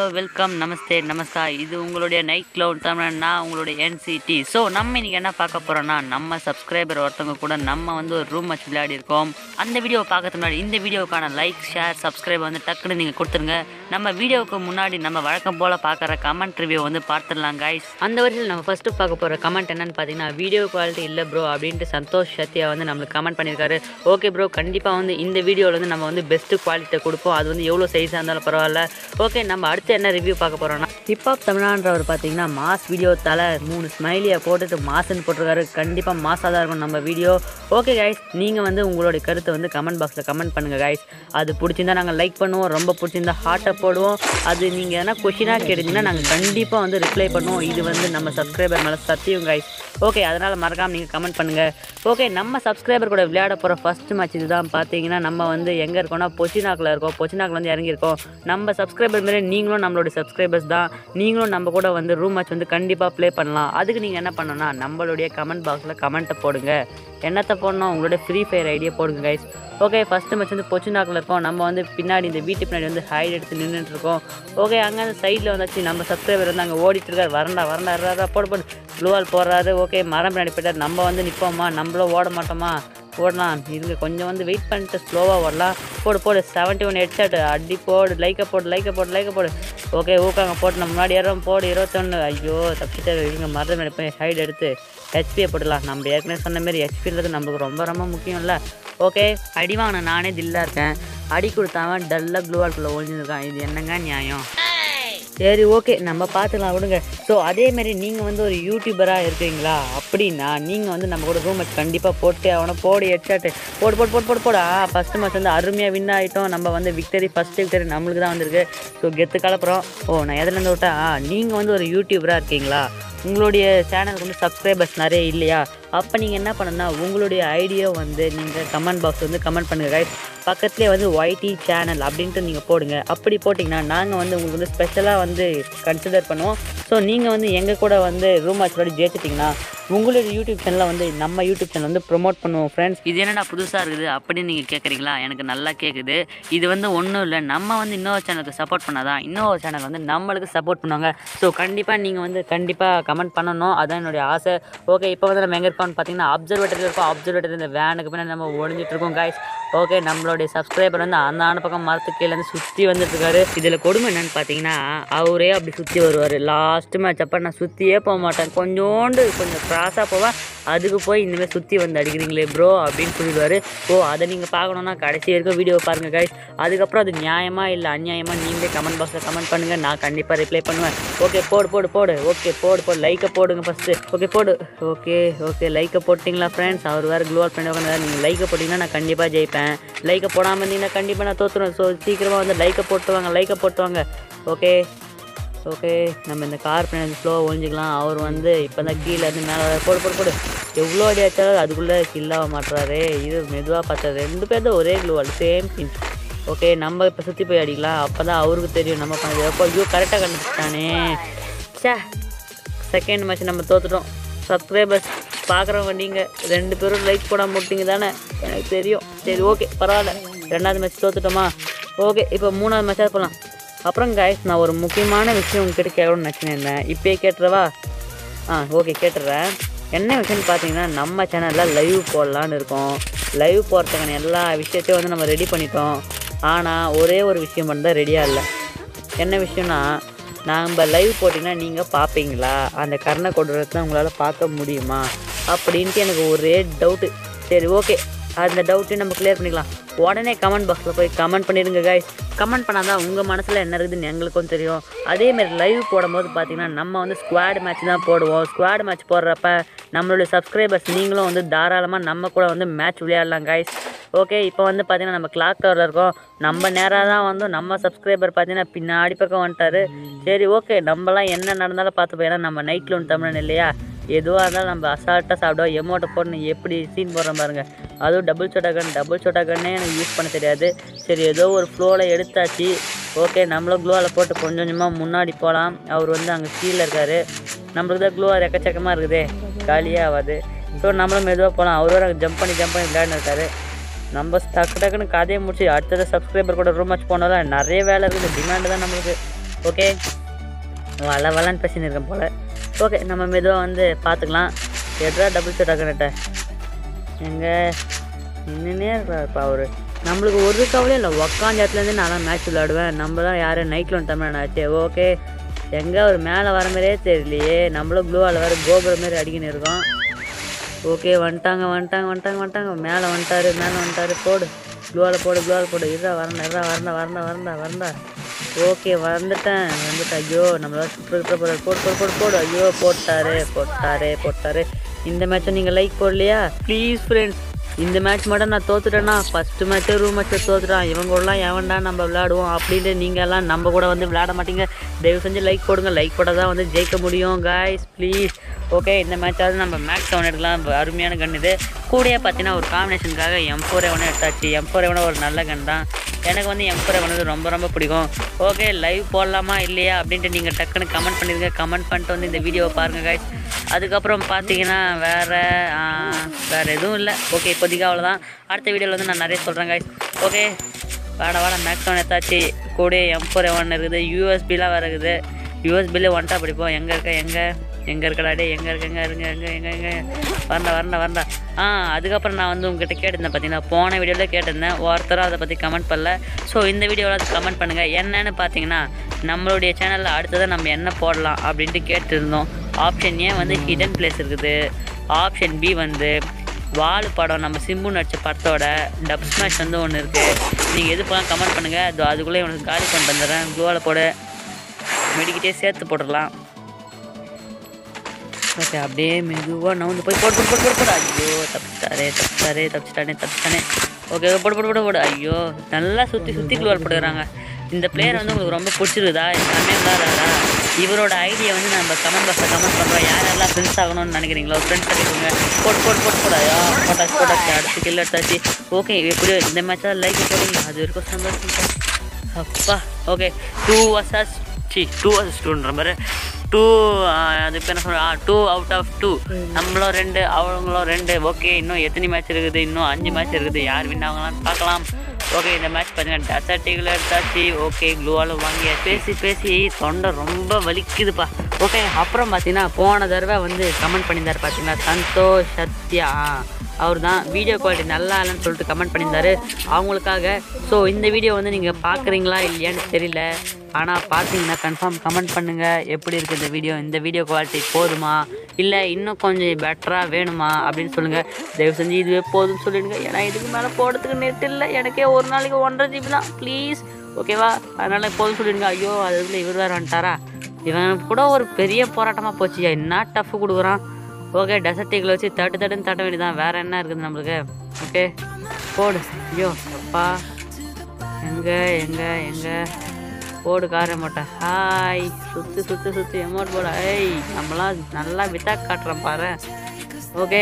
Welcome நமஸ்தே நமஸ்கார் இது உங்களுடைய night cloud Tamil நான் உங்களுடைய என்சிடி ஸோ நம்ம இன்னைக்கு என்ன பார்க்க போகிறோம்னா நம்ம சப்ஸ்கிரைபர் ஒருத்தவங்க கூட நம்ம வந்து ஒரு ரூம் மேட்ச் விளையாடி இருக்கோம் அந்த வீடியோவை பார்க்கறதுக்கு முன்னாடி இந்த வீடியோவுக்கான லைக் ஷேர் சப்ஸ்கிரைப் வந்து டக்குன்னு நீங்கள் கொடுத்துருங்க நம்ம வீடியோவுக்கு முன்னாடி நம்ம வழக்கம் போல் பார்க்குற கமெண்ட் ரிவ்யூ வந்து பார்த்துடலாம் கைஸ் அந்த வரிசையில் நம்ம ஃபஸ்ட்டு பார்க்க போகிற கமெண்ட் என்னன்னு பார்த்தீங்கன்னா வீடியோ குவாலிட்டி இல்லை ப்ரோ அப்படின்ட்டு சந்தோஷ் சத்யா வந்து நம்மளுக்கு கமெண்ட் பண்ணியிருக்காரு ஓகே ப்ரோ கண்டிப்பாக வந்து இந்த வீடியோவில் வந்து நம்ம வந்து பெஸ்ட்டு குவாலிட்டியை கொடுப்போம் அது வந்து எவ்வளோ சைஸாக இருந்தாலும் பரவாயில்ல ஓகே நம்ம அடுத்து என்ன ரிவ்யூ பார்க்க போகிறோம்னா ஹிப்ஹாப் தமிழ்நாடுறவர் பார்த்தீங்கன்னா மாஸ் வீடியோ தலை மூணு ஸ்மைலியை போட்டுட்டு மாஸ்ன்னு போட்டிருக்காரு கண்டிப்பாக மாஸாக தான் இருக்கும் நம்ம வீடியோ ஓகே கைஸ் நீங்கள் வந்து உங்களுடைய கருத்தை வந்து கமெண்ட் பாக்ஸில் கமெண்ட் பண்ணுங்கள் கைஸ் அது பிடிச்சிருந்தா நாங்கள் லைக் பண்ணுவோம் ரொம்ப பிடிச்சிருந்தா ஹார்ட்டை போடுவோம் அது நீங்கள் எதனா கொஷினாக கேட்டிங்கன்னா நாங்கள் கண்டிப்பாக வந்து ரிப்ளை பண்ணுவோம் இது வந்து நம்ம சப்ஸ்கிரைபர் மேலே சத்தியம் கைஸ் ஓகே அதனால் மறக்காமல் நீங்கள் கமெண்ட் பண்ணுங்கள் ஓகே நம்ம சப்ஸ்கிரைபர் கூட விளையாட போகிற ஃபஸ்ட் மேட்ச் இதுதான் பார்த்தீங்கன்னா நம்ம வந்து எங்கே இருக்கோம்னா பொச்சினாக்கில் இருக்கோம் பொச்சினாக்கில் வந்து இறங்கியிருக்கோம் நம்ம சப்ஸ்கிரைபர் மாரி நீங்களும் நம்மளுடைய சப்ஸ்கிரைபர்ஸ் தான் நீங்களும் நம்ம கூட வந்து ரூம் மேட்ச் வந்து கண்டிப்பாக ப்ளே பண்ணலாம் அதுக்கு நீங்கள் என்ன பண்ணணும்னா நம்மளுடைய கமெண்ட் பாக்ஸில் கமெண்ட்டை போடுங்க என்னத்தை போடணும் உங்களுடைய ஃப்ரீ ஃபயர் ஐடியா போடுங்க கைஸ் ஓகே ஃபஸ்ட்டு மேட்ச் வந்து பொச்சினாக்கில் இருக்கோம் நம்ம வந்து பின்னாடி இந்த வீட்டு பின்னாடி வந்து ஹைட் எடுத்து நின்றுட்டு இருக்கோம் ஓகே அங்கே அந்த சைடில் வந்தாச்சு நம்ம சப்ஸ்கிரைபர் வந்து அங்கே ஓடிட்டு இருக்காரு வரண்டா வரண்டா இருடா, போடு போடு ப்ளூவால் போடுறாரு ஓகே மரம் பின்னாடி போயிட்டார் நம்ம வந்து நிற்போமா நம்மளும் ஓட மாட்டோமா ஓடலாம் இதுங்க கொஞ்சம் வந்து வெயிட் பண்ணிட்டு ஸ்லோவாக ஓடலாம் போடு போடு செவன்ட்டி ஒன் ஹெட்செட் அடி போடு லைக்கை போடு லைக்கை போடு லைக்கை போடு ஓகே ஊக்காங்க போட்டு நம்ம முன்னாடி ஏறோம் போடு இருபத்தொன்று ஐயோ தப்பிச்சிட்டு இவங்க மரம் மேலே போய் ஹைட் எடுத்து ஹெச்பியை போடலாம் நம்ம ஏற்கனவே சொன்ன மாதிரி ஹெச்பின்றது நம்மளுக்கு ரொம்ப ரொம்ப முக்கியம்ல ஓகே அடி வாங்கின நானே தில்லாக இருக்கேன் அடி கொடுத்தாவன் டல்லாக க்ளூவால்குள்ளே ஒழிஞ்சிருக்கான் இது என்னங்க நியாயம் சரி ஓகே நம்ம பார்த்துக்கலாம் விடுங்க ஸோ அதேமாரி நீங்கள் வந்து ஒரு யூடியூபராக இருக்கீங்களா அப்படின்னா நீங்கள் வந்து நம்ம கூட ரூம் மேட்ச் கண்டிப்பாக போட்டு அவனை போடு ஹெட்ஷாட்டு போடு போடு போடு போடு போடா ஃபஸ்ட்டு மேட்ச் வந்து அருமையாக வின் ஆகிட்டோம் நம்ம வந்து விக்டரி ஃபஸ்ட்டு விக்டரி நம்மளுக்கு தான் வந்திருக்கு ஸோ கெத்து கலப்புறோம் ஓ நான் எதுலேருந்து விட்டா நீங்கள் வந்து ஒரு யூடியூபராக இருக்கீங்களா உங்களுடைய சேனலுக்கு வந்து சப்ஸ்கிரைபர்ஸ் நிறைய இல்லையா அப்போ நீங்கள் என்ன பண்ணணும்னா உங்களுடைய ஐடியா வந்து நீங்கள் கமெண்ட் பாக்ஸ் வந்து கமெண்ட் பண்ணுங்கள் ரைட் பக்கத்துலேயே வந்து ஒய்டி சேனல் அப்படின்ட்டு நீங்கள் போடுங்க அப்படி போட்டிங்கன்னா நாங்கள் வந்து உங்களுக்கு வந்து ஸ்பெஷலாக வந்து கன்சிடர் பண்ணுவோம் ஸோ நீங்கள் வந்து எங்கள் கூட வந்து ரூம் மேட்ச் விளையாடி ஜெயிச்சிட்டிங்கன்னா உங்களுடைய யூடியூப் சேனலில் வந்து நம்ம யூடியூப் சேனல் வந்து ப்ரொமோட் பண்ணுவோம் ஃப்ரெண்ட்ஸ் இது என்னடா புதுசாக இருக்குது அப்படின்னு நீங்கள் கேட்குறீங்களா எனக்கு நல்லா கேட்குது இது வந்து ஒன்றும் இல்லை நம்ம வந்து இன்னொரு சேனலுக்கு சப்போர்ட் பண்ணாதான் இன்னொரு சேனல் வந்து நம்மளுக்கு சப்போர்ட் பண்ணுவாங்க ஸோ கண்டிப்பாக நீங்கள் வந்து கண்டிப்பாக கமெண்ட் பண்ணணும் அதான் என்னுடைய ஆசை ஓகே இப்போ வந்து நம்ம எங்கே இருக்கோம்னு பார்த்தீங்கன்னா அப்சர்வேட்டரில் இருக்கோம் அப்சர்வேட்டர் இந்த வேனுக்கு பின்னாடி நம்ம ஒழிஞ்சிட்டு இருக்கோம் காய்ஸ் ஓகே நம்மளுடைய சப்ஸ்கிரைபர் வந்து அந்த ஆன பக்கம் மரத்து கீழே வந்து சுற்றி வந்துட்டு இருக்காரு இதில் கொடுமை என்னன்னு பார்த்தீங்கன்னா அவரே அப்படி சுற்றி வருவார் லாஸ்ட் மேட்ச் அப்போ நான் சுற்றியே போக மாட்டேன் கொஞ்சோண்டு கொஞ்சம் க்ராஸாக போவேன் அதுக்கு போய் இனிமேல் சுற்றி வந்து அடிக்கிறீங்களே ப்ரோ அப்படின்னு சொல்லிடுவார் ஓ அதை நீங்கள் பார்க்கணுன்னா கடைசி வரைக்கும் வீடியோ பாருங்கள் கைஸ் அதுக்கப்புறம் அது நியாயமா இல்லை அநியாயமா நீங்களே கமெண்ட் பாக்ஸில் கமெண்ட் பண்ணுங்கள் நான் கண்டிப்பாக ரிப்ளை பண்ணுவேன் ஓகே போடு போடு போடு ஓகே போடு போடு லைக்கை போடுங்க ஃபஸ்ட்டு ஓகே போடு ஓகே ஓகே லைக்கை போட்டிங்களா ஃப்ரெண்ட்ஸ் அவர் வேறு க்ளோவல் பண்ணி உட்காந்து நீங்கள் லைக்கை போட்டிங்கன்னா நான் கண்டிப்பாக ஜெயிப்பேன் லைக்கை போடாமல் இருந்தீங்கன்னா கண்டிப்பாக நான் தோற்றுருவேன் ஸோ சீக்கிரமாக வந்து லைக்கை போட்டு வாங்க லைக்கை போட்டு வாங்க ஓகே ஓகே நம்ம இந்த கார் பின்னாடி ஸ்லோவாக ஒழிஞ்சிக்கலாம் அவர் வந்து இப்போ தான் கீழே இருந்து மேலே வர- போடு போடு போடு எவ்வளோ அடி அடிச்சாலும் அதுக்குள்ளே கில்லாக மாட்டுறாரு இது மெதுவாக பார்த்தா ரெண்டு பேர் தான் ஒரே க்ளூவால் சேம் பின் ஓகே நம்ம இப்போ சுற்றி போய் அடிக்கலாம் அப்போ தான் அவருக்கு தெரியும் நம்ம பண்ணது அப்போ ஐயோ கரெக்டாக கண்டுபிடிச்சானே சே செகண்ட் மேட்ச் நம்ம தோத்துட்டோம் சப்ஸ்கிரைபர்ஸ் பார்க்குறவங்க நீங்கள் ரெண்டு பேரும் லைக் போடாம போட்டீங்க தானே எனக்கு தெரியும் சரி ஓகே பரவாயில்ல ரெண்டாவது மேட்ச் தோத்துட்டோமா ஓகே இப்போ மூணாவது மேட்சாக போகலாம் அப்புறம் கைஸ் நான் ஒரு முக்கியமான விஷயம் உங்ககிட்ட கேட்கணும்னு நினச்சினேன் இருந்தேன் இப்போயே கேட்டுறவா ஆ ஓகே கேட்டுடுறேன் என்ன விஷயம்னு பார்த்தீங்கன்னா நம்ம சேனலில் லைவ் போடலான்னு இருக்கோம் லைவ் போகிறதுக்கான எல்லா விஷயத்தையும் வந்து நம்ம ரெடி பண்ணிட்டோம் ஆனால் ஒரே ஒரு விஷயம் மட்டும் தான் ரெடியாக இல்லை என்ன விஷயம்னா நம்ம லைவ் போட்டிங்கன்னா நீங்கள் பார்ப்பீங்களா அந்த கர்ண கொடூரத்தை உங்களால் பார்க்க முடியுமா அப்படின்ட்டு எனக்கு ஒரே டவுட்டு சரி ஓகே அந்த டவுட்டையும் நம்ம கிளியர் பண்ணிக்கலாம் உடனே கமெண்ட் பாக்ஸில் போய் கமெண்ட் பண்ணிடுங்க கைஸ் கமெண்ட் பண்ணாதான் உங்கள் மனசில் என்ன இருக்குதுன்னு எங்களுக்கும் தெரியும் அதேமாரி லைவ் போடும்போது பார்த்தீங்கன்னா நம்ம வந்து ஸ்குவாட் மேட்ச் தான் போடுவோம் ஸ்குவாட் மேட்ச் போடுறப்ப நம்மளுடைய சப்ஸ்கிரைபர்ஸ் நீங்களும் வந்து தாராளமாக நம்ம கூட வந்து மேட்ச் விளையாடலாம் கைஸ் ஓகே இப்போ வந்து பார்த்தீங்கன்னா நம்ம கிளாக் டவரில் இருக்கோம் நம்ம நேராக தான் வந்து நம்ம சப்ஸ்கிரைபர் பார்த்தீங்கன்னா பின்னாடி பக்கம் வந்துட்டாரு சரி ஓகே நம்மலாம் என்ன நடந்தாலும் பார்த்துப்போம் ஏன்னா நம்ம நைட்டில் ஒன்று தமிழன் இல்லையா எதுவாக இருந்தாலும் நம்ம அசால்ட்டாக சாப்பிடுவோம் எமௌண்ட்டை போட்டு எப்படி சீன் போடுறோம் பாருங்க அதுவும் டபுள் சோட்டா கன் டபுள் சோட்டா கன்னே எனக்கு யூஸ் பண்ண தெரியாது சரி ஏதோ ஒரு ஃப்ளோவில் எடுத்தாச்சு ஓகே நம்மளும் க்ளோவில் போட்டு கொஞ்சம் கொஞ்சமாக முன்னாடி போகலாம் அவர் வந்து அங்கே கீழே இருக்காரு நம்மளுக்கு தான் க்ளோவாக எக்கச்சக்கமாக இருக்குதே காலியே ஆகாது ஸோ நம்மளும் மெதுவாக போகலாம் அவர் வேறு ஜம்ப் பண்ணி ஜம்ப் பண்ணி விளையாண்டு இருக்காரு நம்ம டக்கு டக்குன்னு கதையை முடிச்சு அடுத்தது சப்ஸ்கிரைபர் கூட ரூம் மேட்ச் போனாலும் நிறைய வேலை இருக்குது டிமாண்டு தான் நம்மளுக்கு ஓகே வள வளன்னு பேசின்னு இருக்கேன் போல் ஓகே நம்ம மெதுவாக வந்து பார்த்துக்கலாம் எட்ரா டபுள் ஷாட் ஆகணட்ட எங்கே நின்றுனே இருக்கிறாருப்பா அவரு நம்மளுக்கு ஒரு கவலையும் இல்லை உக்காந்த இடத்துலேருந்து நான் மேட்ச் விளையாடுவேன் நம்ம தான் யார் நைட்டில் வந்து தமிழ் ஆச்சு ஓகே எங்கே அவர் மேலே வர மாதிரியே தெரியலையே நம்மளும் ப்ளூவால் வேறு கோபுரம் மாரி அடிக்கின்னு இருக்கோம் ஓகே வந்துட்டாங்க வந்துட்டாங்க வந்துட்டாங்க வந்துட்டாங்க மேலே வந்துட்டாரு மேலே வந்துட்டாரு போடு ப்ளூவால் போடு ப்ளூவால் போடு இருடா வரண்டா இருடா வரண்டா வரண்டா வரண்டா வரண்டா ஓகே வந்துட்டேன் வந்துட்டேன் ஐயோ நம்மளால சுற்று போகிறார் போடு போடு போடு போடு ஐயோ போட்டாரு போட்டாரு போட்டாரு இந்த மேட்ச்சை நீங்கள் லைக் போடலையா ப்ளீஸ் ஃப்ரெண்ட்ஸ் இந்த மேட்ச் மட்டும் நான் தோத்துட்டேன்னா ஃபஸ்ட்டு மேட்ச்சே ரூம் மேட்ச்சை தோத்துட்டான் இவங்க கூடலாம் எவன்டா நம்ம விளையாடுவோம் அப்படின்ட்டு நீங்கள் எல்லாம் நம்ம கூட வந்து விளையாட மாட்டீங்க தயவு செஞ்சு லைக் போடுங்க லைக் போட்டால் தான் வந்து ஜெயிக்க முடியும் காய்ஸ் ப்ளீஸ் ஓகே இந்த மேட்சாவது நம்ம மேக்ஸ் செவன் எடுக்கலாம் அருமையான கன் இது கூடயே பார்த்தீங்கன்னா ஒரு காம்பினேஷனுக்காக எம் ஃபோர் எவனை எடுத்தாச்சு எம் ஃபோர் எவனை ஒரு நல்ல கன் தான் எனக்கு வந்து எம் ஃபோர் எவனது ரொம்ப ரொம்ப பிடிக்கும் ஓகே லைவ் போடலாமா இல்லையா அப்படின்ட்டு நீங்கள் டக்குன்னு கமெண்ட் பண்ணிடுங்க கமெண்ட் பண்ணிட்டு வந்து இந்த வீடியோவை பாருங்கள் காய்ஸ் அதுக்கப்புறம் பார்த்தீங்கன்னா வேறு வேறு எதுவும் இல்லை ஓகே இப்போதைக்கு அவ்வளோதான் அடுத்த வீடியோவில் வந்து நான் நிறைய சொல்கிறேன் காய்ஸ் ஓகே வாட வாட மேக்ஸ் ஒன் எடுத்தாச்சு கூட எம் ஃபோர் ஒன் இருக்குது யூஎஸ்பிலாம் வேறு இருக்குது யூஎஸ்பியில் ஒன்ட்டா படிப்போம் எங்கே இருக்க எங்கே எங்கே இருக்கடா டே எங்கே இருக்க எங்கே இருங்க எங்கே எங்கே எங்கே வரண்டா வரண்டா வரண்டா ஆ அதுக்கப்புறம் நான் வந்து உங்ககிட்ட கேட்டிருந்தேன் பார்த்தீங்கன்னா போன வீடியோவில் கேட்டிருந்தேன் ஒருத்தரும் அதை பற்றி கமெண்ட் பண்ணல ஸோ இந்த வீடியோவில் கமெண்ட் பண்ணுங்கள் என்னன்னு பார்த்தீங்கன்னா நம்மளுடைய சேனலில் அடுத்ததாக நம்ம என்ன போடலாம் அப்படின்ட்டு கேட்டிருந்தோம் ஆப்ஷன் ஏ வந்து ஹிடன் பிளேஸ் இருக்குது ஆப்ஷன் பி வந்து வால் படம் நம்ம சிம்பு நடிச்ச படத்தோட டப் ஸ்மாஷ் வந்து ஒன்று இருக்குது நீங்கள் எது போகலாம் கமெண்ட் பண்ணுங்கள் அது அதுக்குள்ளே உனக்கு காலி பண்ணிட்டு வந்துடுறேன் குளோவில் போட மெடிக்கிட்டே சேர்த்து போட்டுடலாம் ஓகே அப்படியே மெதுவாக நவுந்து போய் போடு போடு போடு போடு போடு ஐயோ தப்பிச்சிட்டாரே தப்பிச்சிட்டாரே தப்பிச்சிட்டானே தப்பிச்சிட்டானே ஓகே போடு போடு போடு போடு ஐயோ நல்லா சுற்றி சுற்றி குளோர் போடுறாங்க இந்த பிளேயர் வந்து உங்களுக்கு ரொம்ப பிடிச்சிருக்குதா எல்லாமே விளாட்றாரா இவரோட ஐடியா வந்து நம்ம கமெண்ட் பாக்ஸில் கமெண்ட் பண்ணுறோம் யார் யாரெல்லாம் ஃப்ரெண்ட்ஸ் ஆகணும்னு நினைக்கிறீங்களோ ஃப்ரெண்ட்ஸ் பண்ணிக்கோங்க போட்டு போட்டு போட்டு போடாயா போட்டாச்சு போட்டாச்சு அடுத்து கில் எடுத்தாச்சு ஓகே எப்படியோ இந்த மேட்சாக லைக் போடுங்க அது வரைக்கும் சந்தோஷம் அப்பா okay two versus C two versus டூன்ற மாதிரி டூ அது இப்போ என்ன சொல்ற டூ அவுட் ஆஃப் டூ நம்மளும் ரெண்டு அவங்களும் ரெண்டு ஓகே இன்னும் எத்தனை மேட்ச் இருக்குது இன்னும் அஞ்சு மேட்ச் இருக்குது யார் வின் ஆகலாம்னு பார்க்கலாம் ஓகே இந்த மேட்ச் பார்த்தீங்கன்னா டசர்ட்டிகள் எடுத்தாச்சு ஓகே க்ளூவாலும் வாங்கி பேசி பேசி தொண்டை ரொம்ப வலிக்குதுப்பா ஓகே அப்புறம் பார்த்தீங்கன்னா போன தடவை வந்து கமெண்ட் பண்ணியிருந்தார் பார்த்தீங்கன்னா சந்தோஷ் சத்யா அவர் தான் வீடியோ குவாலிட்டி நல்லா இல்லைன்னு சொல்லிட்டு கமெண்ட் பண்ணியிருந்தாரு அவங்களுக்காக ஸோ இந்த வீடியோ வந்து நீங்கள் பார்க்குறீங்களா இல்லையான்னு தெரியல ஆனால் பார்த்தீங்கன்னா கன்ஃபார்ம் கமெண்ட் பண்ணுங்கள் எப்படி இருக்குது இந்த வீடியோ இந்த வீடியோ குவாலிட்டி போதுமா இல்லை இன்னும் கொஞ்சம் பெட்டராக வேணுமா அப்படின்னு சொல்லுங்கள் தயவு செஞ்சு இதுவே போதும்னு சொல்லிடுங்க ஏன்னா இதுக்கு மேலே போடுறதுக்கு நெட் இல்லை எனக்கே ஒரு நாளைக்கு ஒன்றரை ஜிபி தான் ப்ளீஸ் ஓகேவா அதனால் போதும் சொல்லிடுங்க ஐயோ அதுக்குள்ளே இவர் வேறு வந்துட்டாரா இவன் கூட ஒரு பெரிய போராட்டமாக போச்சு என்ன டஃப் கொடுக்குறான் ஓகே டெசர்ட்டிகளை வச்சு தட்டு தட்டுன்னு தட்ட வேண்டியதான் வேறு என்ன இருக்குது நம்மளுக்கு ஓகே போடு ஐயோ அப்பா எங்கே எங்கே எங்கே போடு கார மாட்டேன் ஹாய் சுற்றி சுற்றி சுற்றி எமௌண்ட் போட ஏய் நம்மளாம் நல்லா விட்டா காட்டுறோம் பாரு ஓகே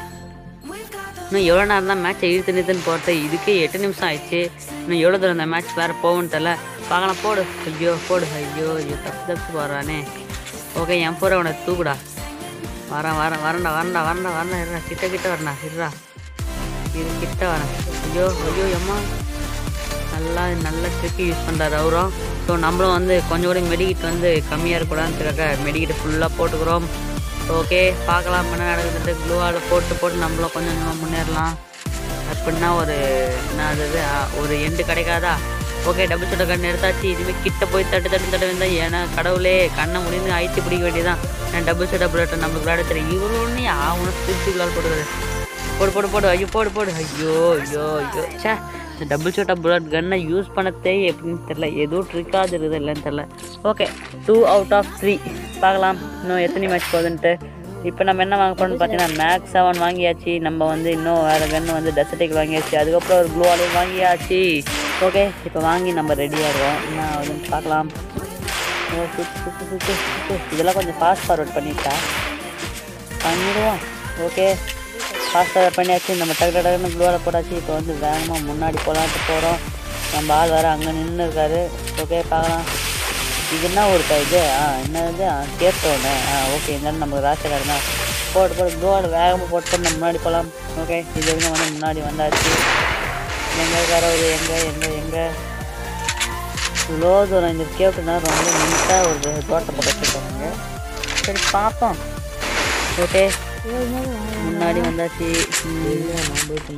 இன்னும் எவ்வளோ நேரம் தான் மேட்ச்சை இழுத்து நிறுத்துன்னு போட்டு இதுக்கே எட்டு நிமிஷம் ஆயிடுச்சு இன்னும் எவ்வளோ தூரம் இந்த மேட்ச் வேறு போகும்னு தெரில பார்க்கலாம் போடு ஐயோ போடு ஐயோ ஐயோ தப்பு தப்பு போடுறானே ஓகே என் போகிற உனக்கு தூக்குடா வரேன் வரேன் வரேன்டா வரேன்டா வரேன்டா வரேன்டா இருடா கிட்ட கிட்ட வரேன்டா இருடா இது கிட்ட வரேன் ஐயோ ஐயோ அம்மா நல்லா நல்ல ட்ரிக்கு யூஸ் பண்ணுறாரு அவரும் ஸோ நம்மளும் வந்து கொஞ்சம் கூட மெடிக்கிட் வந்து கம்மியாக இருக்கக்கூடாதுக்காக மெடிக்கிட் ஃபுல்லாக போட்டுக்கிறோம் ஓகே பார்க்கலாம் என்ன நடக்குதுன்ட்டு க்ளூவால் போட்டு போட்டு நம்மளும் கொஞ்சம் கொஞ்சமாக முன்னேறலாம் அப்படின்னா ஒரு என்ன அது இது, ஆ, ஒரு எண்டு கிடைக்காதா ஓகே டபுள் சுட்ட கண் எடுத்தாச்சு இதுமாதிரி கிட்ட போய் தட்டு தட்டு தட்ட வேண்டாம் ஏன்னா கடவுளே கண்ணை முடிந்து அழித்து பிடிக்க வேண்டியதான் நான் டபுள் சுட்ட புல்லட்டை நம்மளுக்கு விளையாட தெரியும் இவரு ஒன்று அவனை திருச்சி விளையாட போடுறது போடு போடு போடு ஐயோ போடு போடு ஐயோ ஐயோ ஐயோ ச்சே இந்த டபுள் ஷோட்டா புல்லட் கன்னை யூஸ் பண்ணதே எப்படின்னு தெரில ஏதோ ட்ரிக்காது இருக்குது இல்லைன்னு தெரில okay two out of three பார்க்கலாம் இன்னும் எத்தனை மேட்ச் போகுதுன்ட்டு இப்போ நம்ம என்ன வாங்க போறோம்னு பார்த்தீங்கன்னா மேக்ஸ் செவன் வாங்கியாச்சு நம்ம வந்து இன்னும் வேறு கன்று வந்து டெசர்டிக் வாங்கியாச்சு அதுக்கப்புறம் ஒரு ப்ளூ ஆலையும் வாங்கியாச்சு ஓகே இப்போ வாங்கி நம்ம ரெடியாக இருக்கோம் என்ன ஆகுதுன்னு பார்க்கலாம் ஓ, சுத்து, சுத்து, சுத்து, சுத்து. இதெல்லாம் கொஞ்சம் ஃபாஸ்ட் ஃபார்வர்ட் பண்ணிட்டா பண்ணிடுவோம் ஓகே ஃபாஸ்ட்டாக பண்ணியாச்சு நம்ம டக்கு டக்குன்னு க்ளோவில் போட்டாச்சு இப்போ வந்து வேகமாக முன்னாடி போகலான்ட்டு போகிறோம் நம்ம ஆள் வேறு அங்கே நின்று இருக்காரு ஓகே பார்க்கலாம் இது என்ன ஒரு க- இது ஆ என்னது ஆ கேட்டோன்னு ஆ ஓகே இருந்தாலும் நமக்கு ராசிக்காரன் தான் போட்டு போட்டு க்ளோவில் வேகமாக போட்டு போட்டு நம்ம முன்னாடி போகலாம் ஓகே இது வரைக்கும் வந்து முன்னாடி வந்தாச்சு எங்கே இருக்காரு அவர் எங்கே எங்கே எங்கே இவ்வளோ தூரம் இந்த கேப்டனா ரொம்ப நீட்டாக ஒரு தோட்டத்தை பக்கம் வச்சுருக்காங்க சரி பார்ப்போம் ஓகே முன்னாடி வந்தாச்சு ம்,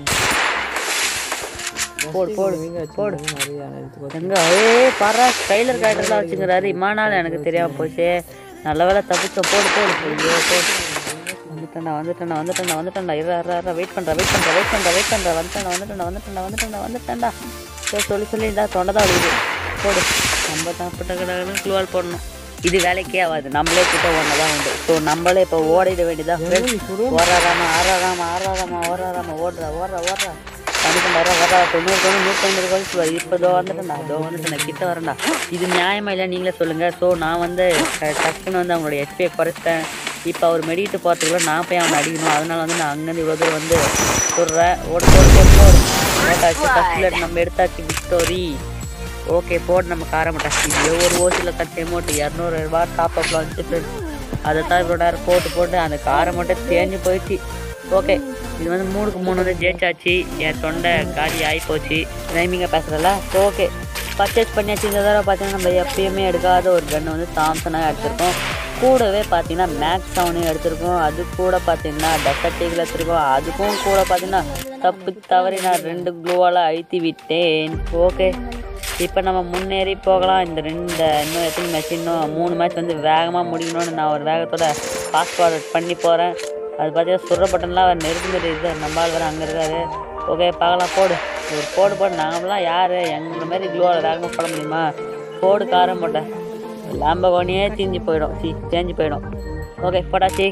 போடு போடு போடு எங்க ஏ பாரா ஸ்டைலர் கேரக்டர்லாம் வச்சுக்கிறாரு இம்மானால எனக்கு தெரியாம போச்சு நல்ல வேலை தப்பிச்சோம் போடு போடு ஐயோ போடு வந்துட்டேன்டா வந்துட்டேன்டா வந்துட்டேன்டா வந்துட்டேன்டா இரு இரு, இரு வெயிட் பண்ணுறேன் வெயிட் பண்ணுறேன் வெயிட் பண்ணுறேன் வெயிட் பண்ணுறேன் வந்துட்டேன்டா வந்துட்டேன்டா வந்துட்டேன்டா வந்துட்டேன்டா வந்துட்டேன்டா சரி சொல்லி சொல்லி இந்த தொண்டை தான் வலிக்குது போடு நம்ம தான் பட்ட கடை குளுவால் போடணும் இது வேலைக்கே ஆகாது நம்மளே கிட்ட ஒன்று தான் உண்டு ஸோ நம்மளே இப்போ ஓடிட வேண்டியதா ஓராராமா ஆறாராமா ஆறாராமா ஓராராமா ஓடுறா ஓடுறா ஓடுறா பன்னிரெண்டாயிரம் வரா தொண்ணூறு தொண்ணூறு நூற்றம்பது கழிச்சு வா இப்போ இதோ வந்துட்டேன்டா இதோ வந்துட்டேன் கிட்ட வரேன்டா இது நியாயமா இல்லை நீங்களே சொல்லுங்கள் ஸோ நான் வந்து ட- டக்குன்னு வந்து அவங்களோட ஹெச்பியை குறைச்சிட்டேன் இப்போ அவர் மெடிக்கிட்டு போகிறதுக்குள்ள நான் போய் அவனை அடிக்கணும் அதனால வந்து நான் அங்கேருந்து இவ்வளோ தூரம் வந்து சொல்கிறேன் ஓடு போடு போடு போடு ஓட்டாச்சு ஃபஸ்ட் நம்ம எடுத்தாச்சு விக்டோரி ஓகே போடு நம்ம ஆரம்பிட்டாச்சு இது ஒரு ஓசியில் கட்டி அமௌண்ட் இரநூறு ரூபா டாப் அப்ல வந்துட்டு ஃப்ரெண்ட்ஸ் அதை தான் இவ்வளோ நேரம் போட்டு போட்டு அந்த காரை மட்டும் தேஞ்சு போயிடுச்சு ஓகே இது வந்து மூணுக்கு மூணு வந்து ஜெயிச்சாச்சு என் தொண்டை காலி ஆகி போச்சு ரைமிங்காக பேசுகிறல ஓகே பர்ச்சேஸ் பண்ணியாச்சு இந்த தடவை பார்த்தீங்கன்னா நம்ம எப்பயுமே எடுக்காத ஒரு கன்று வந்து சாம்சனாக எடுத்திருக்கோம் கூடவே பார்த்தீங்கன்னா மேக்ஸ் செவனையும் எடுத்திருக்கோம் அது கூட பார்த்தீங்கன்னா டெசர்டிகள் எடுத்திருக்கோம் அதுக்கும் கூட பார்த்தீங்கன்னா தப்பு தவறி நான் ரெண்டு க்ளூவால் அழுத்தி விட்டேன் ஓகே இப்போ நம்ம முன்னேறி போகலாம் இந்த ரெண்டு இன்னும் எத்தனை மேட்ச் இன்னும் மூணு மேட்ச் வந்து வேகமாக முடிக்கணும்னு நான் ஒரு வேகத்தோட ஃபாஸ்ட் ஃபார்வர்ட் பண்ணி போகிறேன் அது பார்த்தீங்கன்னா சுடுற பட்டன்லாம் அவர் நெருங்குது இது நம்ம ஆள் வேறு அங்கே இருக்காரு ஓகே பார்க்கலாம் போடு ஒரு போடு போடு நாங்களாம் யார் எங்களை மாதிரி க்ளூவால் வேகமாக போட முடியுமா போடு காரம் போட்டேன் லாம்பகோனியே தீஞ்சு போயிடும் சி தேஞ்சு போயிடும் ஓகே போட்டாச்சு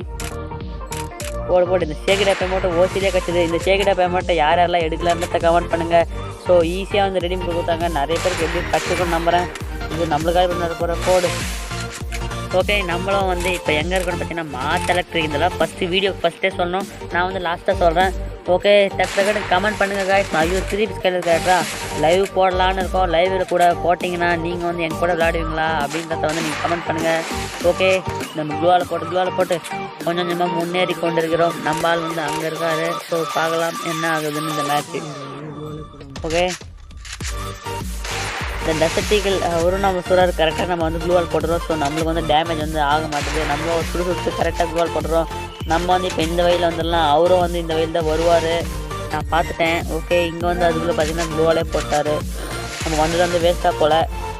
போடு போடு இந்த சேகிடா பேமெண்ட்டை ஓசிலே கிடச்சிது இந்த சேகிடா பேமெண்ட்டை யார் யாரெல்லாம் எடுக்கலான்றத கமெண்ட் பண்ணுங்கள் ஸோ ஈஸியாக வந்து ரெடி பண்ணி கொடுத்தாங்க நிறைய பேருக்கு எப்படி கற்றுக்கணும்னு நம்புகிறேன் இது நம்மளுக்காக பண்ண போகிற போடு ஓகே நம்மளும் வந்து இப்போ எங்கே இருக்கணும் பார்த்தீங்கன்னா மாத் எலக்ட்ரிக் இதெல்லாம் ஃபஸ்ட்டு வீடியோ ஃபஸ்ட்டே சொல்லணும் நான் வந்து லாஸ்ட்டாக சொல்கிறேன் ஓகே டக்கு கமெண்ட் பண்ணுங்கள் guys ஐயோ த்ரீ பிஸ் கேட்டு கேட்டா லைவ் போடலான்னு இருக்கோம் லைவில் கூட போட்டிங்கன்னா நீங்கள் வந்து என் கூட விளையாடுவீங்களா அப்படின்றத வந்து நீங்கள் கமெண்ட் பண்ணுங்கள் ஓகே நம்ம க்ளூவால் போட்டு க்ளூவால் போட்டு கொஞ்சம் கொஞ்சமாக முன்னேறி கொண்டு இருக்கிறோம் நம்ம ஆள் வந்து அங்கே இருக்காரு ஸோ பார்க்கலாம் என்ன ஆகுதுன்னு இந்த மேட்ச்சு ஓகே இந்த டெசர்ட்டிகள் அவரும் நம்ம சொல்கிறாரு கரெக்டாக நம்ம வந்து க்ளூவால் போடுறோம் ஸோ நம்மளுக்கு வந்து டேமேஜ் வந்து ஆக மாட்டேது நம்மளும் ஒரு சுடு சுட்டு கரெக்டாக க்ளூவால் போடுறோம் நம்ம வந்து இப்போ இந்த வயலில் வந்துடலாம் அவரும் வந்து இந்த வயல் தான் வருவார் நான் பார்த்துட்டேன் ஓகே இங்கே வந்து அதுக்குள்ளே பார்த்தீங்கன்னா க்ளூவாலே போட்டார் நம்ம வந்தது வந்து வேஸ்ட்டாக போல்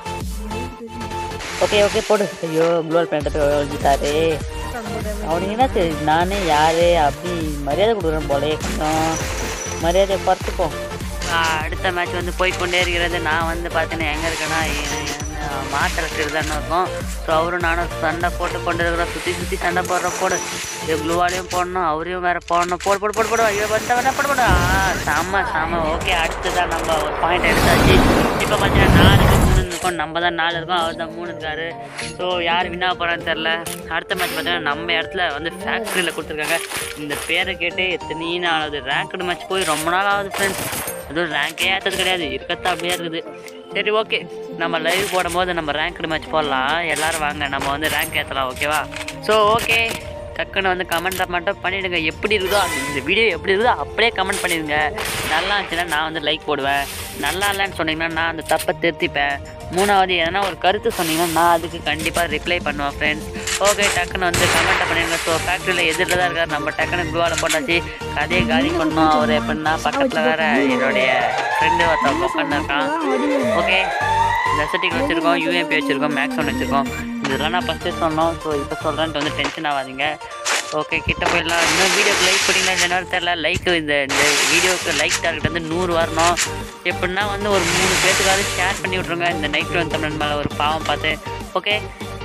ஓகே ஓகே போடு ஐயோ க்ளூவால் பண்ணிட்டு போய் எழுதிட்டாரு அவனுக்கு என்ன தெரியுது நானே யார் அப்படி மரியாதை கொடுக்குறேன் போலே கொஞ்சம் மரியாதையை பார்த்துப்போம் அடுத்த மேட்ச் வந்து போய்க்கொண்டே இருக்கிறது நான் வந்து பார்த்தீங்கன்னா எங்கே இருக்கேன்னா மாத்திரத்தில் தானே இருக்கும் ஸோ அவரும் நானும் சண்டை போட்டு கொண்டு இருக்கிறோம் சுற்றி சுற்றி சண்டை போடுறோம் போடு இது க்ளூவாலையும் போடணும் அவரையும் வேறு போடணும் போடு போடு போடு போடு ஐயோ வந்து வேணா போடு போடு ஆ செம்ம செம்ம ஓகே அடுத்ததான் நம்ம ஒரு பாயிண்ட் எடுத்தாச்சு இப்போ பார்த்தீங்கன்னா நாலுக்கு மூணு இருக்கோம் நம்ம தான் நாலு இருக்கோம் அவர் தான் மூணு இருக்காரு ஸோ யார் வின்னா போகிறான்னு தெரில அடுத்த மேட்ச் பார்த்தீங்கன்னா நம்ம இடத்துல வந்து ஃபேக்ட்ரியில் கொடுத்துருக்காங்க இந்த பேரை கேட்டு எத்தனை நாள் ஆகுது ரேங்க்டு மேட்ச் போய் ரொம்ப நாள் ஆகுது ஃப்ரெண்ட்ஸ் அதுவும் ரேங்கே ஏற்றது கிடையாது இருக்கத்தான் அப்படியே இருக்குது சரி ஓகே நம்ம லைவ் போடும்போது நம்ம ரேங்க்டு மேட்ச் போடலாம் எல்லாரும் வாங்க நம்ம வந்து ரேங்க் ஏற்றலாம் ஓகேவா ஸோ ஓகே டக்குன்னு வந்து கமெண்ட்டை மட்டும் பண்ணிவிடுங்க எப்படி இருக்குதோ அந்த இந்த வீடியோ எப்படி இருக்குதோ அப்படியே கமெண்ட் பண்ணிடுங்க நல்லா இருந்துச்சுன்னா நான் வந்து லைக் போடுவேன் நல்லா இல்லைன்னு சொன்னீங்கன்னா நான் அந்த தப்பை திருத்திப்பேன் மூணாவது எதனா ஒரு கருத்து சொன்னீங்கன்னா நான் அதுக்கு கண்டிப்பாக ரிப்ளை பண்ணுவேன் ஃப்ரெண்ட்ஸ் ஓகே டக்குன்னு வந்து கமெண்ட்டை பண்ணிடுங்க ஸோ ஃபேக்ட்ரியில் எதிரில் தான் இருக்கார் நம்ம டக்குன்னு குளுவாவில் போட்டாச்சு கதையை காலி பண்ணோம் அவர் எப்படின்னா பக்கத்தில் வேற என்னுடைய ஃப்ரெண்டு ஒருத்தவங்க உட்காந்துருக்கான் ஓகே டெசர்ட்டிக் வச்சுருக்கோம் யூஎம்பி வச்சுருக்கோம் மேக்ஸ் ஒன் வச்சுருக்கோம் இதெல்லாம் நான் ஃபஸ்ட்டே சொன்னோம் ஸோ இப்போ சொல்கிறேன்ட்டு வந்து டென்ஷன் ஆகாதீங்க ஓகே கிட்ட போயிடலாம் இன்னும் வீடியோக்கு லைக் பண்ணிங்களா இல்லைன்னு தெரில லைக் இந்த இந்த வீடியோவுக்கு லைக் டார்கெட் வந்து நூறு வரணும் எப்படின்னா வந்து ஒரு மூணு பேர்த்துக்காவது ஷேர் பண்ணி விட்ருங்க இந்த நைட் வந்து தமிழன் மேலே ஒரு பாவம் பார்த்து ஓகே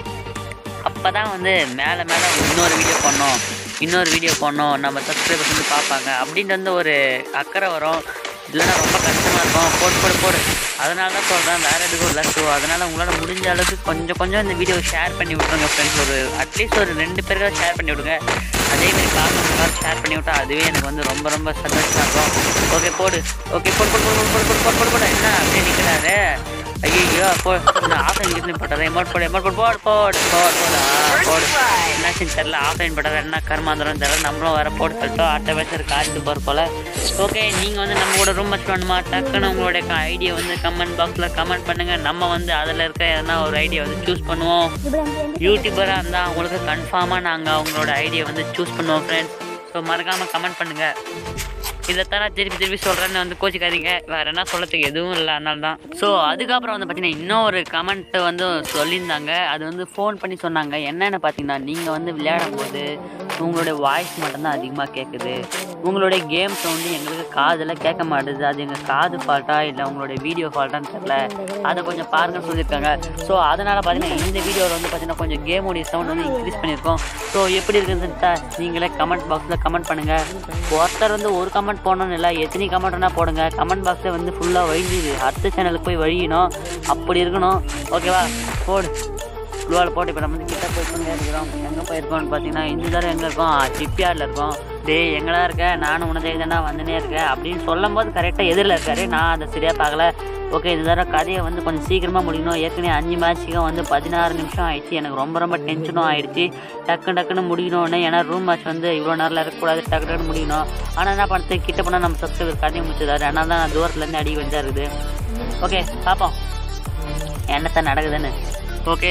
அப்போ தான் வந்து மேலே மேலே இன்னொரு வீடியோ பண்ணோம் இன்னொரு வீடியோ பண்ணோம் நம்ம சப்ஸ்கிரைபர்ஸ் வந்து பார்ப்பாங்க அப்படின்ட்டு வந்து ஒரு அக்கறை வரும் இல்லைன்னா ரொம்ப கஷ்டமாக இருக்கும் போடு போடு போடு அதனால தான் சொல்கிறேன் வேறு எதுக்கும் இல்லை ஸோ அதனால் உங்களால் முடிஞ்ச அளவுக்கு கொஞ்சம் கொஞ்சம் இந்த வீடியோ ஷேர் பண்ணி விட்ருங்க ஃப்ரெண்ட்ஸ் ஒரு அட்லீஸ்ட் ஒரு ரெண்டு பேருக்காவது ஷேர் பண்ணி விடுங்க அதேமாரி காரணம் ஷேர் பண்ணி விட்டா அதுவே எனக்கு வந்து ரொம்ப ரொம்ப சந்தோஷமாக இருக்கும் ஓகே போடு ஓகே போடு போடு போடு போடு போடு போடு போடு போடு என்ன அப்படியே நிற்கிறாரு ஐயோ போ நான் ஆஃப் இங்கிருந்து போட்டாரு எமௌண்ட் போடு எமௌண்ட் போடு போடு போடு போடு போடு ஆ, போடு போடு என்னாச்சுன்னு தெரில ஆஃப்லைன் படம் என்ன கர்மாந்திரம் தெரில நம்மளும் வர போட்டு சொல்லிட்டோம் அடுத்த பேச காட்டு போகிற போல் ஓகே நீங்கள் வந்து நம்ம கூட ரூம் மச் வேணுமா டக்குன்னு உங்களுடைய ஐடியா வந்து கமெண்ட் பாக்ஸில் கமெண்ட் பண்ணுங்கள் நம்ம வந்து அதில் இருக்க எதனா ஒரு ஐடியா வந்து சூஸ் பண்ணுவோம் யூடியூபராக இருந்தால் உங்களுக்கு கன்ஃபார்மாக நாங்கள் அவங்களோட ஐடியா வந்து சூஸ் பண்ணுவோம் ஃப்ரெண்ட்ஸ் ஸோ மறக்காமல் கமெண்ட் பண்ணுங்கள் இதைத்தான் நான் திருப்பி திருப்பி சொல்கிறேன்னு வந்து கோச்சிக்காதீங்க வேறு என்ன சொல்கிறதுக்கு எதுவும் இல்லை அதனால தான் ஸோ அதுக்கப்புறம் வந்து பார்த்தீங்கன்னா இன்னொரு கமெண்ட் வந்து சொல்லியிருந்தாங்க அது வந்து ஃபோன் பண்ணி சொன்னாங்க என்னென்னு பார்த்தீங்கன்னா நீங்கள் வந்து விளையாடும் போது உங்களுடைய வாய்ஸ் மட்டும்தான் அதிகமாக கேட்குது உங்களுடைய கேம் சவுண்டு எங்களுக்கு காதில் கேட்க மாட்டுது அது எங்கள் காது ஃபால்ட்டா இல்லை உங்களுடைய வீடியோ ஃபால்ட்டான்னு தெரில அதை கொஞ்சம் பாருங்கன்னு சொல்லியிருக்காங்க ஸோ அதனால் பார்த்தீங்கன்னா இந்த வீடியோவில் வந்து பார்த்தீங்கன்னா கொஞ்சம் கேமோடைய சவுண்ட் வந்து இன்க்ரீஸ் பண்ணியிருக்கோம் ஸோ எப்படி இருக்குதுன்ட்டு நீங்களே கமெண்ட் பாக்ஸில் கமெண்ட் பண்ணுங்கள் ஒருத்தர் வந்து ஒரு கமெண்ட் போடணும்னு இல்லை எத்தனை கமெண்ட் வேணால் போடுங்க கமெண்ட் பாக்ஸில் வந்து ஃபுல்லாக வழிஞ்சுது அடுத்த சேனலுக்கு போய் வழியணும் அப்படி இருக்கணும் ஓகேவா போடு குழுவால் போட்டு இப்போ நம்ம வந்து கிட்ட போய் இருக்கிறோம் எங்கே போயிருக்கோம்னு பார்த்தீங்கன்னா இந்த தடவை எங்கே இருக்கோம் சிப்பியார்டில் இருக்கோம் டேய் எங்கடா இருக்க நானும் உனதே தானே வந்துனே இருக்கேன் அப்படின்னு சொல்லும் போது கரெக்டாக எதிரில் இருக்காரு நான் அதை சரியாக பார்க்கல ஓகே இந்த தடவை கதையை வந்து கொஞ்சம் சீக்கிரமாக முடிக்கணும் ஏற்கனவே அஞ்சு மேட்ச்சுக்கும் வந்து பதினாறு நிமிஷம் ஆயிடுச்சு எனக்கு ரொம்ப ரொம்ப டென்ஷனும் ஆயிடுச்சு டக்கு டக்குன்னு முடிக்கணும்னு ஏன்னா ரூம் மேட்ச் வந்து இவ்வளோ நேரம் இருக்கக்கூடாது டக்கு டக்குன்னு முடியணும் ஆனால் என்ன பண்ணுறது கிட்ட போனால் நம்ம சப்ஸ்கிரைபர் கதையை முடிச்சிடாரு அதனால தான் தூரத்துலேருந்து அடி வந்து இருக்குது ஓகே பார்ப்போம் என்னத்தான் நடக்குதுன்னு ஓகே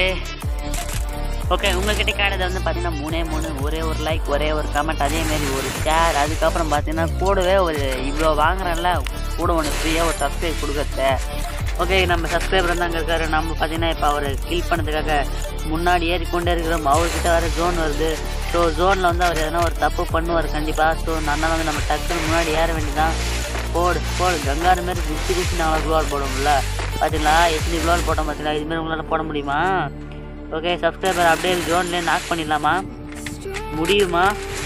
ஓகே உங்ககிட்ட கேட்டது வந்து பார்த்தீங்கன்னா மூணே மூணு ஒரே ஒரு லைக் ஒரே ஒரு கமெண்ட் அதேமாரி ஒரு ஷேர் அதுக்கப்புறம் பார்த்தீங்கன்னா கூடவே ஒரு இவ்வளோ வாங்குறேன்ல கூட ஒன்று ஃப்ரீயாக ஒரு சப்ஸ்கிரைப் கொடுக்கறது ஓகே நம்ம சப்ஸ்கிரைபர் தான் இருக்காரு நம்ம பார்த்தீங்கன்னா இப்போ அவர் கில் பண்ணதுக்காக முன்னாடி ஏறிக்கொண்டே இருக்கிறோம் அவர்கிட்ட வர ஜோன் வருது ஸோ ஜோனில் வந்து அவர் எதனா ஒரு தப்பு பண்ணுவார் கண்டிப்பாக ஸோ அதனால் வந்து நம்ம டக்குன்னு முன்னாடி ஏற வேண்டியதான் போடு போடு கங்காரு மாரி குச்சி குச்சி நாளாக குளோல் போடுவோம்ல பார்த்தீங்களா எத்தனை குளோல் போட்டோம் பார்த்தீங்களா இதுமாரி உங்களால் போட முடியுமா ஓகே சப்ஸ்கிரைபர் அப்படியே ஜோன்லேயே நாக் பண்ணிடலாமா முடியுமா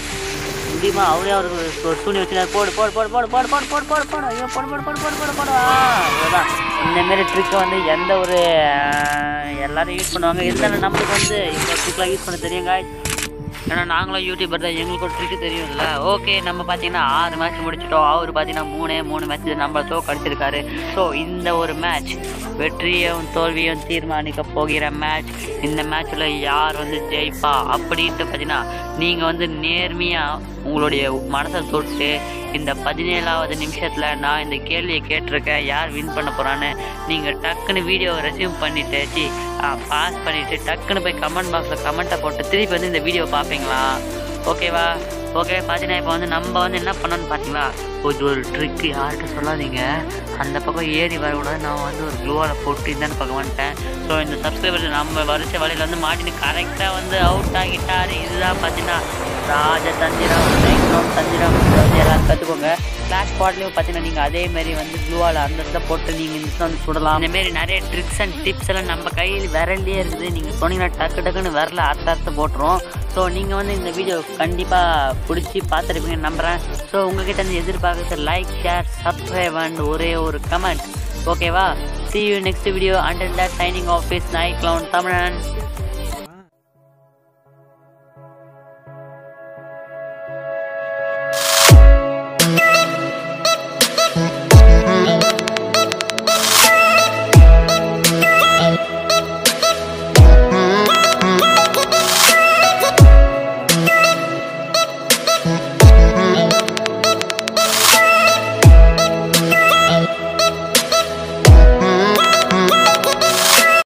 முடியுமா அவரே அவருக்கு ஒரு துணி வச்சுருக்காரு போடு போடு போடு போடு போடு போடு போடு போடு போடு ஐயோ போடு போடு போடு போடு போடு போடு ஆ, அவ்வளோதான் இந்தமாரி ட்ரிக்கை வந்து எந்த ஒரு ஆஹ், எல்லாரும் யூஸ் பண்ணுவாங்க இருந்தாலும் நம்மளுக்கு வந்து இந்த ட்ரிக்லாம் யூஸ் பண்ண தெரியும் guys. ஏன்னா நாங்களும் யூடியூபர் தான் எங்களுக்கு ஒரு ட்ரிக்கு தெரியும்ல ஓகே நம்ம பார்த்தீங்கன்னா ஆறு மேட்ச் முடிச்சிட்டோம் அவர் பார்த்தீங்கன்னா மூணே மூணு மேட்ச் நம்ம தோ கடிச்சிருக்காரு ஸோ இந்த ஒரு மேட்ச் வெற்றியும் தோல்வியும் தீர்மானிக்க போகிற மேட்ச் இந்த மேட்ச்சில் யார் வந்து ஜெயிப்பா அப்படின்ட்டு பார்த்தீங்கன்னா நீங்கள் வந்து நேர்மையாக உங்களுடைய மனசை தொட்டு இந்த பதினேழாவது நிமிஷத்தில் நான் இந்த கேள்வியை கேட்டிருக்கேன் யார் வின் பண்ண போகிறான்னு நீங்கள் டக்குன்னு வீடியோவை ரெசியூம் பண்ணிவிட்டு சி பாஸ் பண்ணிவிட்டு டக்குன்னு போய் கமெண்ட் பாக்ஸில் கமெண்ட்டை போட்டு திருப்பி வந்து இந்த வீடியோ பார்ப்பீங்களா ஓகேவா ஓகே பார்த்தீங்கன்னா இப்போ வந்து நம்ம வந்து என்ன பண்ணோன்னு பார்த்தீங்களா இது ஒரு ட்ரிக்கு யார்கிட்ட சொல்லாதீங்க அந்த பக்கம் ஏறி வரக்கூடாது நான் வந்து ஒரு க்ளூவால் போட்டு இந்த பக்கம் வந்துட்டேன் ஸோ இந்த சப்ஸ்கிரைபர் நம்ம வரிசை வழியில் வந்து மாட்டின்னு கரெக்டாக வந்து அவுட் ஆகிட்டாரு இதுதான் பார்த்தீங்கன்னா ராஜ தந்திரம் நைக்ரோன் தந்திரம் இதை வந்து எல்லாரும் கற்றுக்கோங்க கிளாஸ் ஸ்பாட்லேயும் பார்த்தீங்கன்னா நீங்கள் அதே மாதிரி வந்து க்ளூவால் அந்த இடத்துல போட்டு நீங்கள் இந்த இடத்துல வந்து சுடலாம் இந்த மாதிரி நிறைய ட்ரிக்ஸ் அண்ட் டிப்ஸ் எல்லாம் நம்ம கையில் விரல்லே இருக்குது நீங்கள் சொன்னீங்கன்னா டக்கு டக்குன்னு விரல அர்த்த அர்த்த போட்டுரும் ஸோ நீங்கள் வந்து இந்த வீடியோ கண்டிப்பாக பிடிச்சி பார்த்துருப்பீங்கன்னு நம்புகிறேன் ஸோ உங்ககிட்ட இருந்து எதிர்பார்க்குறது லைக் ஷேர் சப்ஸ்கிரைப் அண்ட் ஒரே ஒரு கமெண்ட் ஓகேவா see you next video until that signing off is night clown தமிழன்